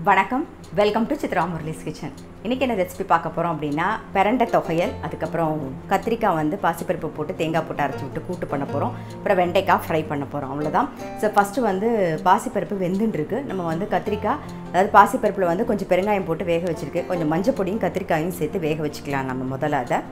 வணக்கம் welcome to Chitra Murali's kitchen இன்றைக்கி என்ன ரெசிபி பார்க்க போகிறோம் அப்படின்னா பிரண்டை தொகையல் அதுக்கப்புறம் கத்திரிக்காய் வந்து பாசிப்பருப்பு போட்டு தேங்காய் போட்டு அரைச்சி விட்டு கூட்டு பண்ண போகிறோம் அப்புறம் வெண்டைக்காய் ஃப்ரை பண்ண போகிறோம் அவ்வளோதான் ஸோ ஃபஸ்ட்டு வந்து பாசிப்பருப்பு வெந்துட்டுருக்கு நம்ம வந்து கத்திரிக்காய் அதாவது பாசிப்பருப்பில் வந்து கொஞ்சம் பெருங்காயம் போட்டு வேக வச்சுருக்கு கொஞ்சம் மஞ்சள் பொடியும் கத்திரிக்காயும் சேர்த்து வேக வச்சுக்கலாம் நம்ம முதல்ல அதை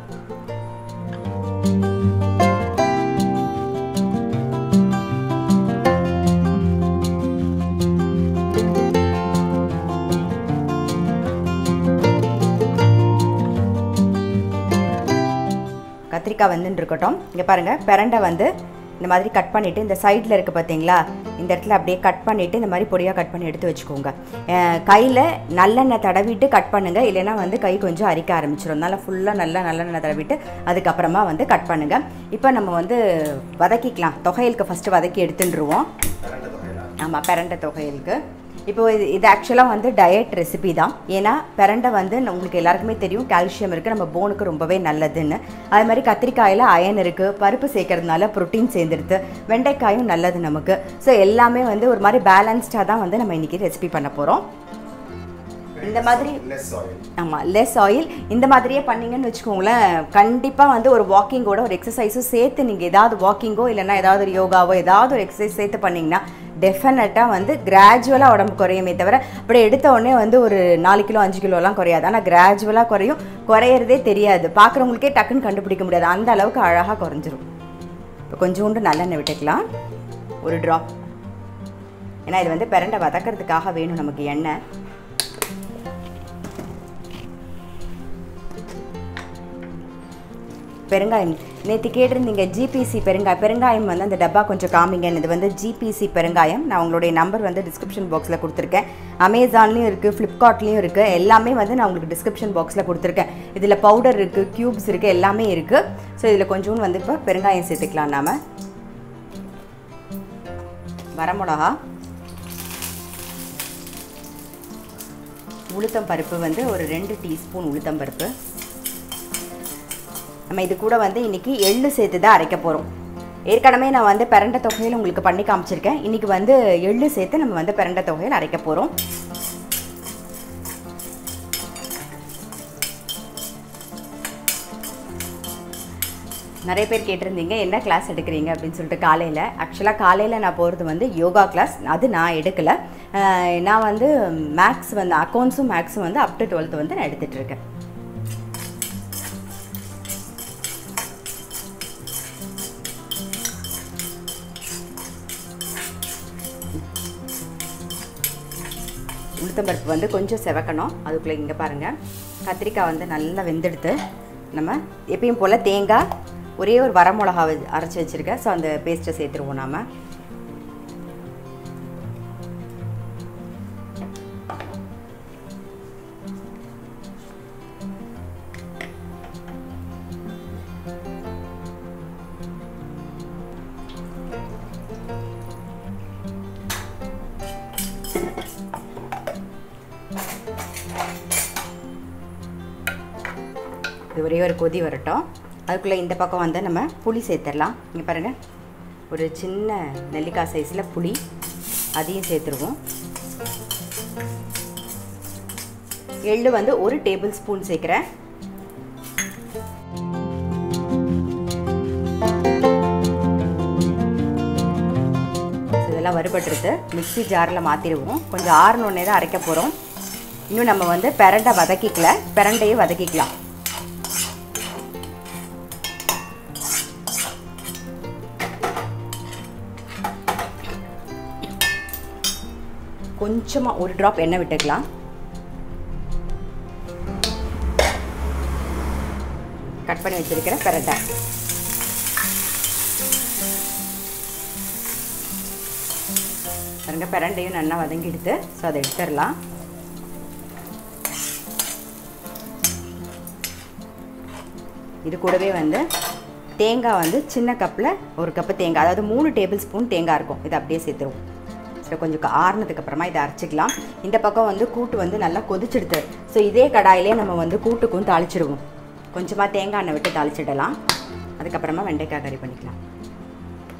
கத்திரிக்காய் வந்துன்னு இருக்கட்டும் இங்கே பாருங்கள் பிரண்டை வந்து இந்த மாதிரி கட் பண்ணிவிட்டு இந்த சைடில் இருக்குது பார்த்தீங்களா இந்த இடத்துல அப்படியே கட் பண்ணிவிட்டு இந்த மாதிரி பொடியாக கட் பண்ணி எடுத்து வச்சுக்கோங்க கையில் நல்லெண்ணெய் தடவிட்டு கட் பண்ணுங்கள் இல்லைன்னா வந்து கை கொஞ்சம் அரிக்க ஆரம்பிச்சிடும் நல்லா ஃபுல்லாக நல்லா நல்லெண்ணெய் தடவிட்டு அதுக்கப்புறமா வந்து கட் பண்ணுங்கள் இப்போ நம்ம வந்து வதக்கிக்கலாம் தொகையலுக்கு ஃபஸ்ட்டு வதக்கி எடுத்துட்டுருவோம் ஆமாம் பிரண்டை தொகையலுக்கு இப்போ இது இது ஆக்சுவலாக வந்து டயட் ரெசிபி தான் ஏன்னா பிரண்டை வந்து உங்களுக்கு எல்லாருக்குமே தெரியும் கால்சியம் இருக்குது நம்ம போனுக்கு ரொம்பவே நல்லதுன்னு அது மாதிரி கத்திரிக்காயில் அயன் இருக்குது பருப்பு சேர்க்கறதுனால ப்ரோட்டீன் சேர்ந்துடுது வெண்டைக்காயும் நல்லது நமக்கு ஸோ எல்லாமே வந்து ஒரு மாதிரி பேலன்ஸ்டாக தான் வந்து நம்ம இன்றைக்கி ரெசிபி பண்ண போகிறோம் இந்த மாதிரி ஆமாம் லெஸ் ஆயில் இந்த மாதிரியே பண்ணீங்கன்னு வச்சுக்கோங்களேன் கண்டிப்பாக வந்து ஒரு வாக்கிங்கோட ஒரு எக்ஸசைஸும் சேர்த்து நீங்கள் ஏதாவது வாக்கிங்கோ இல்லைன்னா ஏதாவது ஒரு யோகாவோ ஏதாவது ஒரு எக்ஸசைஸ் சேர்த்து பண்ணிங்கன்னா டெஃபினட்டாக வந்து கிராஜுவலாக உடம்பு குறையுமே தவிர அப்படியே எடுத்த உடனே வந்து ஒரு நாலு கிலோ அஞ்சு கிலோலாம் குறையாது ஆனால் கிராஜுவலாக குறையும் குறையிறதே தெரியாது பார்க்குறவங்களுக்கே டக்குன்னு கண்டுபிடிக்க முடியாது அந்த அளவுக்கு அழகாக குறைஞ்சிரும் இப்போ கொஞ்சோண்டு நல்லெண்ணெய் விட்டுக்கலாம் ஒரு ட்ராப் ஏன்னா இது வந்து பிரண்டை வதக்கிறதுக்காக வேணும் நமக்கு எண்ணெய் பெருங்காயம் நேற்று கேட்டிருந்தீங்க ஜிபிசி பெருங்காயம் பெருங்காயம் வந்து அந்த டப்பா கொஞ்சம் காமிங்க இது வந்து ஜிபிசி பெருங்காயம் நான் உங்களுடைய நம்பர் வந்து டிஸ்கிரிப்ஷன் பாக்ஸில் கொடுத்துருக்கேன் அமேசான்லேயும் இருக்குது ஃப்ளிப்கார்ட்லேயும் இருக்குது எல்லாமே வந்து நான் உங்களுக்கு டிஸ்கிரிப்ஷன் பாக்ஸில் கொடுத்துருக்கேன் இதில் பவுடர் இருக்குது க்யூப்ஸ் இருக்குது எல்லாமே இருக்குது ஸோ இதில் கொஞ்சோண்டு வந்து இப்போ பெருங்காயம் சேர்த்துக்கலாம் நாம் வரமிளகா உளுத்தம் பருப்பு வந்து ஒரு ரெண்டு டீஸ்பூன் உளுத்தம் பருப்பு நம்ம இது கூட வந்து இன்றைக்கி எள்ளு சேர்த்து தான் அரைக்க போகிறோம் ஏற்கனவே நான் வந்து பிரண்டை தொகையில் உங்களுக்கு பண்ணி காமிச்சிருக்கேன் இன்றைக்கி வந்து எள்ளு சேர்த்து நம்ம வந்து பிரண்டை தொகையில் அரைக்க போகிறோம் நிறைய பேர் கேட்டிருந்தீங்க என்ன கிளாஸ் எடுக்கிறீங்க அப்படின்னு சொல்லிட்டு காலையில் ஆக்சுவலாக காலையில் நான் போகிறது வந்து யோகா கிளாஸ் அது நான் எடுக்கலை நான் வந்து மேக்ஸ் வந்து அக்கௌண்ட்ஸும் மேக்ஸும் வந்து அப் டு டுவெல்த்து வந்து நான் எடுத்துகிட்ருக்கேன் உளுத்தம்பருப்பு வந்து கொஞ்சம் செவக்கணும் அதுக்குள்ளே இங்கே பாருங்கள் கத்திரிக்காய் வந்து நல்லா வெந்தெடுத்து நம்ம எப்பயும் போல் தேங்காய் ஒரே ஒரு வரமிளகா அரைச்சி வச்சுருக்கேன் ஸோ அந்த பேஸ்ட்டை சேர்த்துருவோம் நாம் இது ஒரே ஒரு கொதி வரட்டும் அதுக்குள்ளே இந்த பக்கம் வந்து நம்ம புளி சேர்த்துடலாம் இங்கே பாருங்கள் ஒரு சின்ன நெல்லிக்காய் சைஸில் புளி அதையும் சேர்த்துருவோம் எள்ளு வந்து ஒரு டேபிள் ஸ்பூன் சேர்க்குறேன் இதெல்லாம் வறுபட்டுருது மிக்சி ஜாரில் மாற்றிடுவோம் கொஞ்சம் ஆறுனோடனே தான் அரைக்க போகிறோம் இன்னும் நம்ம வந்து பிரண்டை வதக்கிக்கல பிரண்டையே வதக்கிக்கலாம் கொஞ்சமாக ஒரு ட்ராப் எண்ணெய் விட்டுக்கலாம் கட் பண்ணி வச்சிருக்கிற பிரண்டை பாருங்க பிரண்டையும் நல்லா வதங்கிடுது ஸோ அதை எடுத்துடலாம் இது கூடவே வந்து தேங்காய் வந்து சின்ன கப்பில் ஒரு கப்பு தேங்காய் அதாவது மூணு டேபிள் ஸ்பூன் தேங்காய் இருக்கும் இதை அப்படியே சேர்த்துருவோம் சரி கொஞ்சம் ஆறுனதுக்கு அப்புறமா இதை அரைச்சிக்கலாம் இந்த பக்கம் வந்து கூட்டு வந்து நல்லா கொதிச்சிடுது ஸோ இதே கடாயிலே நம்ம வந்து கூட்டுக்கும் தாளிச்சிடுவோம் கொஞ்சமாக தேங்காய் எண்ணெய் விட்டு தாளிச்சிடலாம் அதுக்கப்புறமா வெண்டைக்காய் கறி பண்ணிக்கலாம்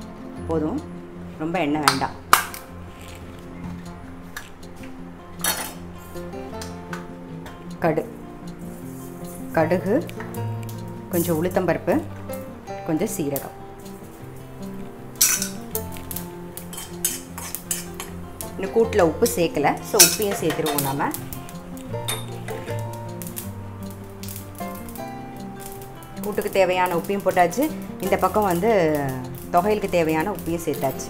போதும் ரொம்ப எண்ணெய் வேண்டாம் கடு கடுகு கொஞ்சம் உளுத்தம்பருப்பு கொஞ்சம் சீரகம் இன்னும் கூட்டில் உப்பு சேர்க்கல ஸோ உப்பையும் சேர்த்துருவோம் நம்ம கூட்டுக்கு தேவையான உப்பையும் போட்டாச்சு இந்த பக்கம் வந்து தொகையலுக்கு தேவையான உப்பையும் சேர்த்தாச்சு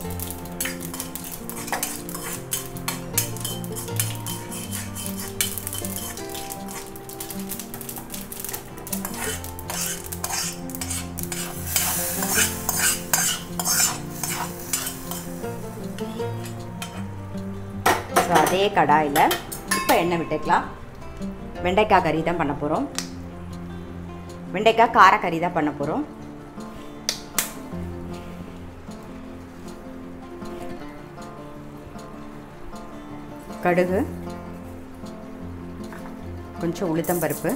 ஸோ அதே கடாயில் இப்போ எண்ணெய் விட்டுக்கலாம் வெண்டைக்காய் கறி தான் பண்ண போகிறோம் வெண்டைக்காய் காரக்கறி தான் பண்ண போகிறோம் கடுகு கொஞ்சம் உளுத்தம் பருப்பு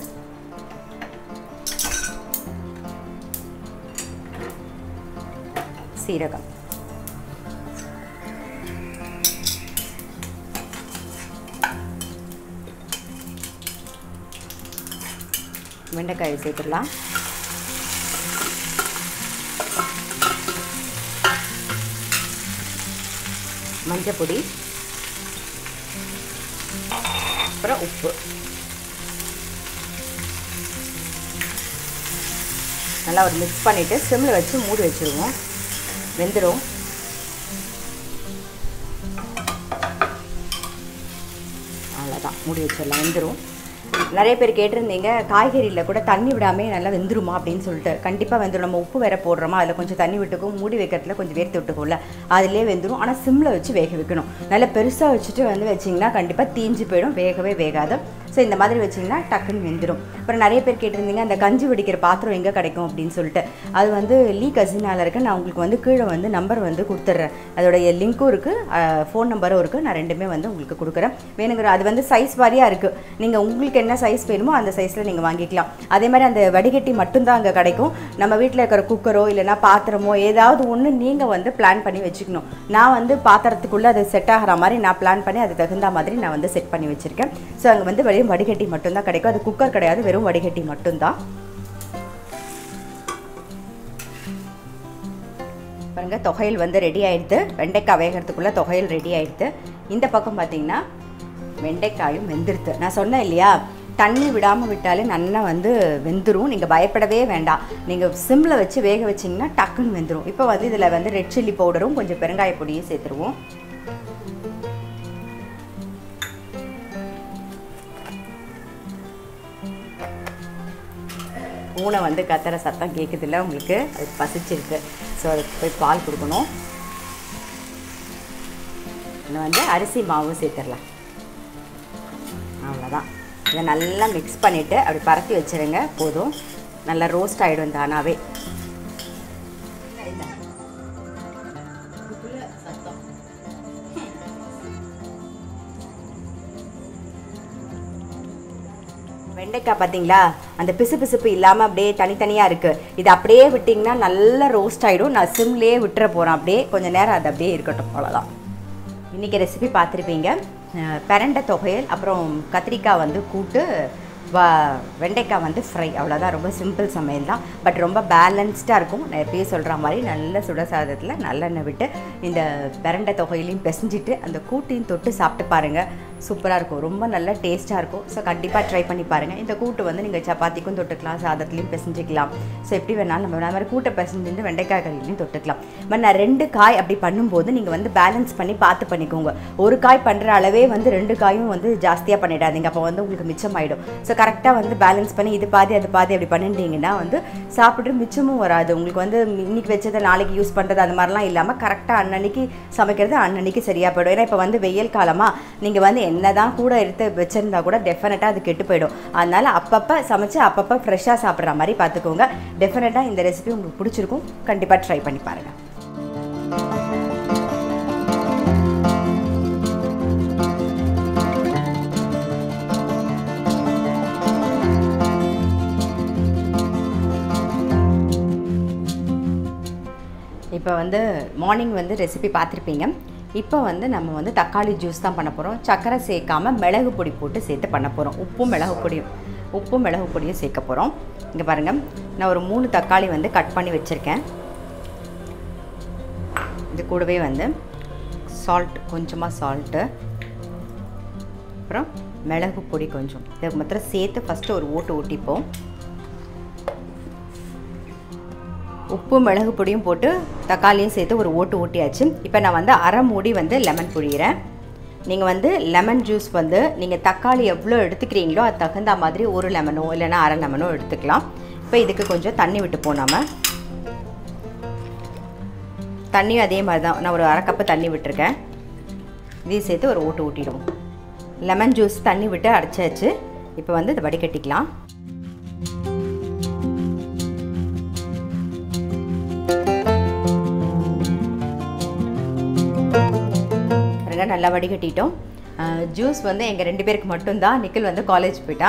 சீரகம் வெண்டைக்காயை சேர்த்துடலாம் மஞ்சள் பொடி அப்புறம் உப்பு நல்லா ஒரு மிக்ஸ் பண்ணிவிட்டு சிம்மில் வச்சு மூடி வச்சுருவோம் வெந்துடும் அவ்வளோதான் மூடி வச்சிடலாம் வெந்துடும் நிறைய பேர் கேட்டிருந்தீங்க காய்கறியில் கூட தண்ணி விடாமல் நல்லா வெந்துருமா அப்படின்னு சொல்லிட்டு கண்டிப்பாக வெந்துடும் நம்ம உப்பு வேற போடுறோமா அதில் கொஞ்சம் தண்ணி விட்டுக்கும் மூடி வைக்கிறதுல கொஞ்சம் வேர்த்து விட்டுக்கும்ல அதிலே வெந்துடும் ஆனால் சிம்மில் வச்சு வேக வைக்கணும் நல்லா பெருசாக வச்சுட்டு வந்து வச்சிங்கன்னா கண்டிப்பாக தீஞ்சு போயிடும் வேகவே வேகாது ஸோ இந்த மாதிரி வச்சிங்கன்னா டக்குன்னு வெந்துடும் அப்புறம் நிறைய பேர் கேட்டிருந்தீங்க அந்த கஞ்சி வடிக்கிற பாத்திரம் எங்கே கிடைக்கும் அப்படின்னு சொல்லிட்டு அது வந்து லீ கசினால இருக்கு நான் உங்களுக்கு வந்து கீழே வந்து நம்பர் வந்து கொடுத்துட்றேன் அதோடைய லிங்க்கும் இருக்குது ஃபோன் நம்பரும் இருக்குது நான் ரெண்டுமே வந்து உங்களுக்கு கொடுக்குறேன் வேணுங்கிற அது வந்து சைஸ் வாரியாக இருக்குது நீங்கள் உங்களுக்கு என்ன சைஸ் வேணுமோ அந்த சைஸில் நீங்கள் வாங்கிக்கலாம் அதே மாதிரி அந்த வடிகட்டி மட்டும்தான் அங்கே கிடைக்கும் நம்ம வீட்டில் இருக்கிற குக்கரோ இல்லைனா பாத்திரமோ ஏதாவது ஒன்று நீங்கள் வந்து பிளான் பண்ணி வச்சுக்கணும் நான் வந்து பாத்திரத்துக்குள்ளே அது செட் ஆகிற மாதிரி நான் பிளான் பண்ணி அது தகுந்த மாதிரி நான் வந்து செட் பண்ணி வச்சுருக்கேன் ஸோ அங்கே வந்து வெறும் வடிகட்டி மட்டும்தான் கிடைக்கும் அது குக்கர் கிடையாது வெறும் வடிகட்டி மட்டும்தான் பாருங்க தொகையில் வந்து ரெடி ஆயிடுது வெண்டைக்காய் வேகிறதுக்குள்ளே தொகையில் ரெடி ஆயிடுது இந்த பக்கம் பார்த்தீங்கன்னா வெண்டைக்காயும் வெந்துருது நான் சொன்னேன் இல்லையா தண்ணி விடாமல் விட்டாலே நல்லா வந்து வெந்துடும் நீங்கள் பயப்படவே வேண்டாம் நீங்கள் சிம்மில் வச்சு வேக வச்சிங்கன்னா டக்குன்னு வெந்துடும் இப்போ வந்து இதில் வந்து ரெட் சில்லி பவுடரும் கொஞ்சம் பெருங்காய பொடியும் சேர்த்துருவோம் பூனை வந்து கத்துற சத்தம் கேட்குதுல்ல உங்களுக்கு அது பசிச்சிருக்கு ஸோ அதுக்கு போய் பால் கொடுக்கணும் இன்னும் வந்து அரிசி மாவும் சேர்த்துடலாம் அவ்வளோதான் இதை நல்லா மிக்ஸ் பண்ணிவிட்டு அப்படி பரப்பி வச்சுருங்க போதும் நல்லா ரோஸ்ட் ஆகிடும் தானாகவே வெண்டைக்காய் பார்த்தீங்களா அந்த பிசு பிசுப்பு இல்லாமல் அப்படியே தனித்தனியாக இருக்குது இது அப்படியே விட்டிங்கன்னா நல்லா ரோஸ்ட் ஆகிடும் நான் சிம்லேயே விட்டுற போகிறேன் அப்படியே கொஞ்சம் நேரம் அது அப்படியே இருக்கட்டும் அவ்வளோதான் இன்றைக்கி ரெசிபி பார்த்துருப்பீங்க அஹ் பிரண்டை தொகையல் அப்புறம் கத்திரிக்காய் வந்து கூட்டு வ வெண்டைக்காய் வந்து ஃப்ரை அவ்வளோதான் ரொம்ப சிம்பிள் சமையல் தான் பட் ரொம்ப பேலன்ஸ்டாக இருக்கும் நான் எப்பயும் சொல்கிற மாதிரி நல்ல சுட சாதத்தில் நல்லெண்ணெய் விட்டு இந்த பிரண்டை தொகையிலையும் பிசைஞ்சிட்டு அந்த கூட்டையும் தொட்டு சாப்பிட்டு பாருங்கள் சூப்பராக இருக்கும் ரொம்ப நல்ல டேஸ்ட்டாக இருக்கும் ஸோ கண்டிப்பாக ட்ரை பண்ணி பாருங்கள் இந்த கூட்டு வந்து நீங்கள் சப்பாத்திக்கும் தொட்டுக்கலாம் சாதத்துலேயும் பிசைஞ்சிக்கலாம் ஸோ எப்படி வேணாலும் நம்ம அந்த மாதிரி கூட்டை பிசைஞ்சிட்டு வெண்டைக்காய் கறியிலையும் தொட்டுக்கலாம் பட் நான் ரெண்டு காய் அப்படி பண்ணும்போது நீங்கள் வந்து பேலன்ஸ் பண்ணி பார்த்து பண்ணிக்கோங்க ஒரு காய் பண்ணுற அளவே வந்து ரெண்டு காயும் வந்து ஜாஸ்தியாக பண்ணிடாதீங்க அப்போ வந்து உங்களுக்கு மிச்சமாயிடும் ஸோ கரெக்டாக வந்து பேலன்ஸ் பண்ணி இது பாதி அது பாதி அப்படி பண்ணிட்டீங்கன்னா வந்து சாப்பிட்டு மிச்சமும் வராது உங்களுக்கு வந்து இன்னைக்கு வச்சதை நாளைக்கு யூஸ் பண்ணுறது அந்த மாதிரிலாம் இல்லாமல் கரெக்டாக அன்னன்னைக்கு சமைக்கிறது அன்னன்னைக்கு சரியாக போயிடும் ஏன்னா இப்போ வந்து வெயில் காலமாக நீங்கள் வந்து என்ன தான் கூட எடுத்து வச்சுருந்தா கூட டெஃபினட்டாக அது கெட்டு போயிடும் அதனால் அப்பப்போ சமைச்சு அப்பப்போ ஃப்ரெஷ்ஷாக சாப்பிட்ற மாதிரி பார்த்துக்கோங்க டெஃபினட்டாக இந்த ரெசிபி உங்களுக்கு பிடிச்சிருக்கும் கண்டிப்பாக ட்ரை பண்ணி பாருங்கள் இப்போ வந்து மார்னிங் வந்து ரெசிபி பார்த்துருப்பீங்க இப்போ வந்து நம்ம வந்து தக்காளி ஜூஸ் தான் பண்ண போகிறோம் சர்க்கரை சேர்க்காம மிளகு பொடி போட்டு சேர்த்து பண்ண போகிறோம் உப்பும் மிளகு பொடியும் உப்பும் மிளகு பொடியும் சேர்க்க போகிறோம் இங்கே பாருங்கள் நான் ஒரு மூணு தக்காளி வந்து கட் பண்ணி வச்சுருக்கேன் இது கூடவே வந்து சால்ட் கொஞ்சமாக சால்ட்டு அப்புறம் மிளகு பொடி கொஞ்சம் இதுக்கு மாத்திரம் சேர்த்து ஃபஸ்ட்டு ஒரு ஓட்டு ஓட்டிப்போம் உப்பு மிளகு பொடியும் போட்டு தக்காளியும் சேர்த்து ஒரு ஓட்டு ஓட்டியாச்சு இப்போ நான் வந்து அரை மூடி வந்து லெமன் புழிகிறேன் நீங்கள் வந்து லெமன் ஜூஸ் வந்து நீங்கள் தக்காளி எவ்வளோ எடுத்துக்கிறீங்களோ அது தகுந்த மாதிரி ஒரு லெமனோ இல்லைன்னா அரை லெமனோ எடுத்துக்கலாம் இப்போ இதுக்கு கொஞ்சம் தண்ணி விட்டு போனாம தண்ணியும் அதே மாதிரி தான் நான் ஒரு அரை கப்பு தண்ணி விட்டுருக்கேன் இதையும் சேர்த்து ஒரு ஓட்டு ஊட்டிடுவோம் லெமன் ஜூஸ் தண்ணி விட்டு அடைச்சாச்சு இப்போ வந்து இதை வடிகட்டிக்கலாம் பாருங்க நல்லா வடிகட்டிட்டோம் ஜூஸ் வந்து எங்கள் ரெண்டு பேருக்கு மட்டும்தான் நிக்கில் வந்து காலேஜ் போயிட்டா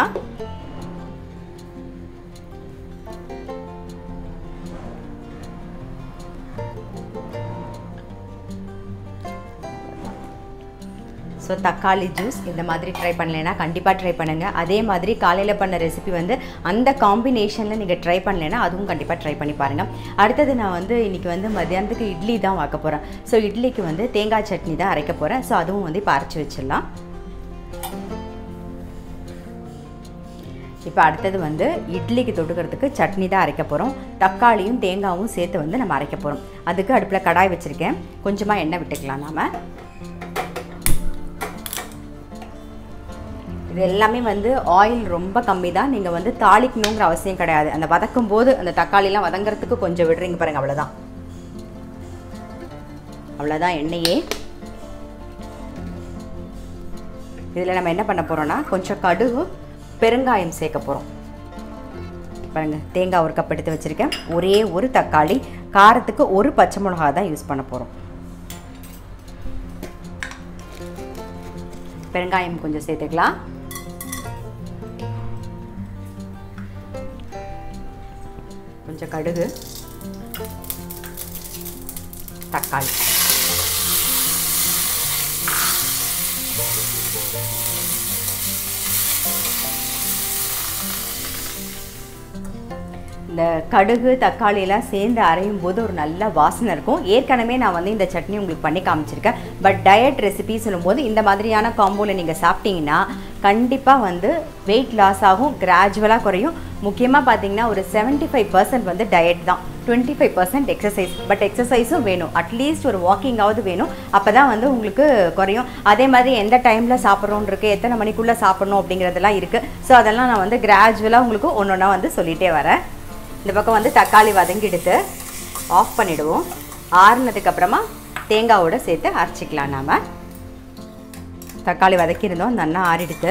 ஸோ தக்காளி ஜூஸ் இந்த மாதிரி ட்ரை பண்ணலைன்னா கண்டிப்பாக ட்ரை பண்ணுங்கள் அதே மாதிரி காலையில் பண்ண ரெசிபி வந்து அந்த காம்பினேஷனில் நீங்கள் ட்ரை பண்ணலைன்னா அதுவும் கண்டிப்பாக ட்ரை பண்ணி பாருங்கள் அடுத்தது நான் வந்து இன்றைக்கி வந்து மத்தியானத்துக்கு இட்லி தான் வாக்க போகிறேன் ஸோ இட்லிக்கு வந்து தேங்காய் சட்னி தான் அரைக்க போகிறேன் ஸோ அதுவும் வந்து இப்போ அரைச்சி வச்சிடலாம் இப்போ அடுத்தது வந்து இட்லிக்கு தொட்டுக்கிறதுக்கு சட்னி தான் அரைக்க போகிறோம் தக்காளியும் தேங்காயும் சேர்த்து வந்து நம்ம அரைக்க போகிறோம் அதுக்கு அடுப்பில் கடாய் வச்சுருக்கேன் கொஞ்சமாக எண்ணெய் விட்டுக்கலாம் நாம் இது எல்லாமே வந்து ஆயில் ரொம்ப கம்மி தான் நீங்கள் வந்து தாளிக்கணுங்கிற அவசியம் கிடையாது அந்த வதக்கும் போது அந்த தக்காளிலாம் வதங்குறதுக்கு கொஞ்சம் விடுறீங்க பாருங்கள் அவ்வளோதான் அவ்வளோதான் எண்ணெயே இதில் நம்ம என்ன பண்ண போகிறோன்னா கொஞ்சம் கடுகு பெருங்காயம் சேர்க்க போகிறோம் பாருங்கள் தேங்காய் ஒரு கப் எடுத்து வச்சுருக்கேன் ஒரே ஒரு தக்காளி காரத்துக்கு ஒரு பச்சை மிளகா தான் யூஸ் பண்ண போகிறோம் பெருங்காயம் கொஞ்சம் சேர்த்துக்கலாம் கொஞ்சம் கடுகு தக்காளி இந்த கடுகு தக்காளி எல்லாம் சேர்ந்து அரையும் போது ஒரு நல்ல வாசனை இருக்கும் ஏற்கனவே நான் வந்து இந்த சட்னி உங்களுக்கு பண்ணி காமிச்சிருக்கேன் பட் டயட் ரெசிபி சொல்லும்போது இந்த மாதிரியான காம்போவில் நீங்கள் சாப்பிட்டீங்கன்னா கண்டிப்பாக வந்து வெயிட் லாஸ் ஆகும் கிராஜுவலாக குறையும் முக்கியமாக பார்த்தீங்கன்னா ஒரு செவன்ட்டி ஃபைவ் பர்சன்ட் வந்து டயட் தான் twenty five percent exercise but எக்ஸசைஸும் வேணும் அட்லீஸ்ட் ஒரு வாக்கிங்காவது வேணும் அப்போ தான் வந்து உங்களுக்கு குறையும் அதே மாதிரி எந்த டைமில் சாப்பிட்றோன்னு இருக்குது எத்தனை மணிக்குள்ளே சாப்பிட்ணும் அப்படிங்கிறதெல்லாம் இருக்குது ஸோ அதெல்லாம் நான் வந்து கிராஜுவலாக உங்களுக்கு ஒன்று ஒன்றா வந்து சொல்லிகிட்டே வரேன் இந்த பக்கம் வந்து தக்காளி வதங்கிடுத்து ஆஃப் பண்ணிவிடுவோம் ஆறுனதுக்கப்புறமா தேங்காவோட சேர்த்து அரைச்சிக்கலாம் நாம் தக்காளி வதக்கியிருந்தோம் நல்லா ஆறிடுத்து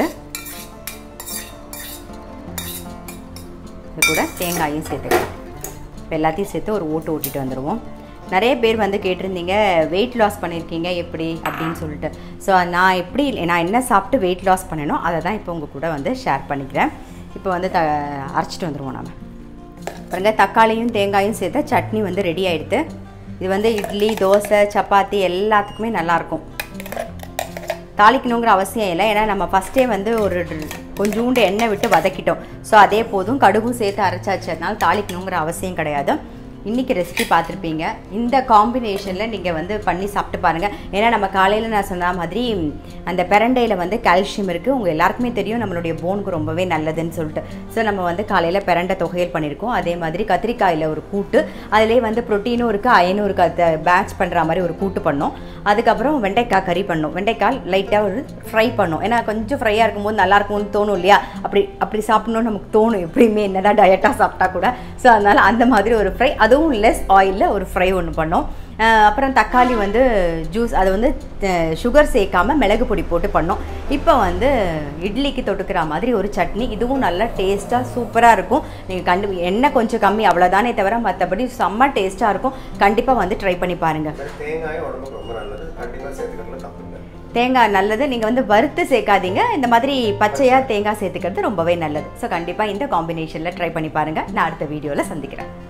இது கூட தேங்காயும் சேர்த்துக்கலாம் இப்போ எல்லாத்தையும் சேர்த்து ஒரு ஓட்டு ஓட்டிட்டு வந்துடுவோம் நிறைய பேர் வந்து கேட்டிருந்தீங்க வெயிட் லாஸ் பண்ணியிருக்கீங்க எப்படி அப்படின்னு சொல்லிட்டு ஸோ நான் எப்படி நான் என்ன சாப்பிட்டு வெயிட் லாஸ் பண்ணணும் அதை தான் இப்போ உங்கள் கூட வந்து ஷேர் பண்ணிக்கிறேன் இப்போ வந்து த அரைச்சிட்டு வந்துடுவோம் நம்ம பாருங்க தக்காளியும் தேங்காயும் சேர்த்து சட்னி வந்து ரெடி ஆகிடுது இது வந்து இட்லி தோசை சப்பாத்தி எல்லாத்துக்குமே நல்லாயிருக்கும் தாளிக்கணுங்கிற அவசியம் இல்லை ஏன்னா நம்ம ஃபஸ்ட்டே வந்து ஒரு கொஞ்சோண்டு எண்ணெய் விட்டு வதக்கிட்டோம் ஸோ அதே போதும் கடுகும் சேர்த்து அரைச்சாச்சு அதனால தாளிக்கணுங்கிற அவசியம் கிடையாது இன்றைக்கி ரெசிபி பார்த்துருப்பீங்க இந்த காம்பினேஷனில் நீங்கள் வந்து பண்ணி சாப்பிட்டு பாருங்கள் ஏன்னா நம்ம காலையில் நான் சொன்ன மாதிரி அந்த பெரண்டையில் வந்து கால்சியம் இருக்குது உங்கள் எல்லாருக்குமே தெரியும் நம்மளுடைய போனுக்கு ரொம்பவே நல்லதுன்னு சொல்லிட்டு ஸோ நம்ம வந்து காலையில் பெரண்டை தொகையல் பண்ணியிருக்கோம் அதே மாதிரி கத்திரிக்காயில் ஒரு கூட்டு அதிலே வந்து ப்ரோட்டீனும் இருக்குது அயனும் இருக்குது அதை பேட்ச் பண்ணுற மாதிரி ஒரு கூட்டு பண்ணோம் அதுக்கப்புறம் வெண்டைக்காய் கறி பண்ணோம் வெண்டைக்காய் லைட்டாக ஒரு ஃப்ரை பண்ணோம் ஏன்னா கொஞ்சம் ஃப்ரையாக இருக்கும்போது நல்லா இருக்கும்னு தோணும் இல்லையா அப்படி அப்படி சாப்பிட்ணுன்னு நமக்கு தோணும் எப்படியுமே என்னடா டயட்டாக சாப்பிட்டா கூட ஸோ அதனால் அந்த மாதிரி ஒரு ஃப்ரை அதுவும் லெஸ் ஆயிலில் ஒரு ஃப்ரை ஒன்று பண்ணோம் அஹ் அப்புறம் தக்காளி வந்து ஜூஸ் அதை வந்து சுகர் சேர்க்காம மிளகு பொடி போட்டு பண்ணோம் இப்போ வந்து இட்லிக்கு தொட்டுக்கிற மாதிரி ஒரு சட்னி இதுவும் நல்லா டேஸ்ட்டாக சூப்பராக இருக்கும் நீங்கள் கண்டு எண்ணெய் கொஞ்சம் கம்மி அவ்வளோதானே தவிர மற்றபடி செம்ம டேஸ்ட்டாக இருக்கும் கண்டிப்பாக வந்து ட்ரை பண்ணி பாருங்கள் இந்த தேங்காயும் உடம்புக்கு ரொம்ப நல்லது கண்டிப்பாக சேர்த்துக்கிறதுல தப்பு இல்லை தேங்காய் நல்லது நீங்கள் வந்து வறுத்து சேர்க்காதீங்க இந்த மாதிரி பச்சையாக தேங்காய் சேர்த்துக்கிறது ரொம்பவே நல்லது ஸோ கண்டிப்பாக இந்த காம்பினேஷனில் ட்ரை பண்ணி பாருங்கள் நான் அடுத்த வீடியோவில் சந்திக்கிறேன்